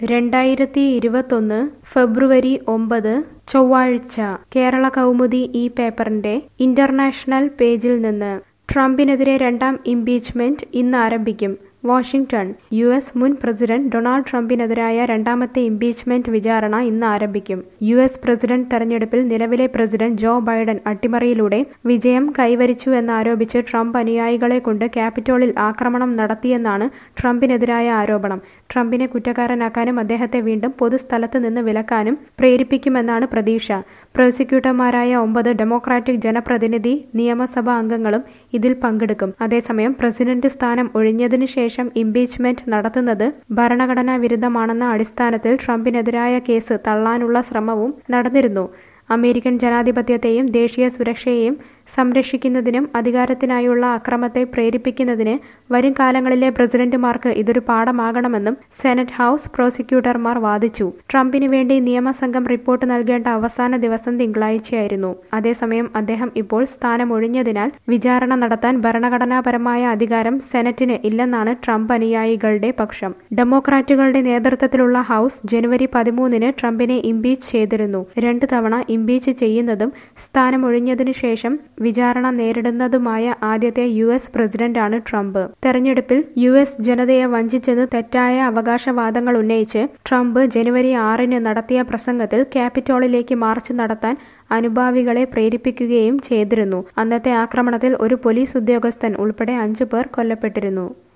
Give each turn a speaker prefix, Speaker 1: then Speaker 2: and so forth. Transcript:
Speaker 1: രണ്ടായിരത്തി ഇരുപത്തൊന്ന് ഫെബ്രുവരി ഒമ്പത് ചൊവ്വാഴ്ച കേരള കൗമുദി ഈ പേപ്പറിന്റെ ഇന്റർനാഷണൽ പേജിൽ നിന്ന് ട്രംപിനെതിരെ രണ്ടാം ഇംപീച്ച്മെന്റ് ഇന്ന് ആരംഭിക്കും വാഷിംഗ്ടൺ യു എസ് മുൻ പ്രസിഡന്റ് ഡൊണാൾഡ് ട്രംപിനെതിരായ രണ്ടാമത്തെ ഇംപീച്ച്മെന്റ് വിചാരണ ഇന്ന് ആരംഭിക്കും യു എസ് പ്രസിഡന്റ് തെരഞ്ഞെടുപ്പിൽ നിലവിലെ പ്രസിഡന്റ് ജോ ബൈഡൻ അട്ടിമറിയിലൂടെ വിജയം കൈവരിച്ചു എന്നാരോപിച്ച് ട്രംപ് അനുയായികളെ കൊണ്ട് ക്യാപിറ്റോളിൽ ആക്രമണം നടത്തിയെന്നാണ് ട്രംപിനെതിരായ ആരോപണം ട്രംപിനെ കുറ്റക്കാരനാക്കാനും അദ്ദേഹത്തെ വീണ്ടും പൊതുസ്ഥലത്ത് നിന്ന് വിലക്കാനും പ്രേരിപ്പിക്കുമെന്നാണ് പ്രതീക്ഷ പ്രോസിക്യൂട്ടർമാരായ ഒമ്പത് ഡെമോക്രാറ്റിക് ജനപ്രതിനിധി നിയമസഭാ അംഗങ്ങളും ഇതിൽ പങ്കെടുക്കും അതേസമയം പ്രസിഡന്റ് സ്ഥാനം ഒഴിഞ്ഞതിനു ശേഷം ഇംപീച്ച്മെന്റ് നടത്തുന്നത് ഭരണഘടനാ വിരുദ്ധമാണെന്ന അടിസ്ഥാനത്തിൽ ട്രംപിനെതിരായ കേസ് തള്ളാനുള്ള ശ്രമവും നടന്നിരുന്നു അമേരിക്കൻ ജനാധിപത്യത്തെയും ദേശീയ സുരക്ഷയെയും സംരക്ഷിക്കുന്നതിനും അധികാരത്തിനായുള്ള അക്രമത്തെ പ്രേരിപ്പിക്കുന്നതിന് വരും കാലങ്ങളിലെ പ്രസിഡന്റുമാർക്ക് ഇതൊരു പാഠമാകണമെന്നും സെനറ്റ് ഹൌസ് പ്രോസിക്യൂട്ടർമാർ വാദിച്ചു ട്രംപിന് വേണ്ടി നിയമസംഘം റിപ്പോർട്ട് നൽകേണ്ട അവസാന ദിവസം തിങ്കളാഴ്ചയായിരുന്നു അതേസമയം അദ്ദേഹം ഇപ്പോൾ സ്ഥാനമൊഴിഞ്ഞതിനാൽ വിചാരണ നടത്താൻ ഭരണഘടനാപരമായ അധികാരം സെനറ്റിന് ഇല്ലെന്നാണ് ട്രംപ് അനുയായികളുടെ പക്ഷം ഡെമോക്രാറ്റുകളുടെ നേതൃത്വത്തിലുള്ള ഹൌസ് ജനുവരി പതിമൂന്നിന് ട്രംപിനെ ഇംപീച്ച് ചെയ്തിരുന്നു രണ്ടു തവണ ഇംപീച്ച് ചെയ്യുന്നതും സ്ഥാനമൊഴിഞ്ഞതിനു ശേഷം വിചാരണ നേരിടുന്നതുമായ ആദ്യത്തെ യു എസ് പ്രസിഡന്റാണ് ട്രംപ് തെരഞ്ഞെടുപ്പിൽ യു എസ് ജനതയെ വഞ്ചിച്ചെന്ന് തെറ്റായ അവകാശവാദങ്ങൾ ഉന്നയിച്ച് ട്രംപ് ജനുവരി ആറിന് നടത്തിയ പ്രസംഗത്തിൽ ക്യാപിറ്റോളിലേക്ക് മാർച്ച് നടത്താൻ അനുഭാവികളെ പ്രേരിപ്പിക്കുകയും ചെയ്തിരുന്നു അന്നത്തെ ആക്രമണത്തിൽ ഒരു പോലീസ് ഉദ്യോഗസ്ഥൻ ഉൾപ്പെടെ അഞ്ചു പേർ കൊല്ലപ്പെട്ടിരുന്നു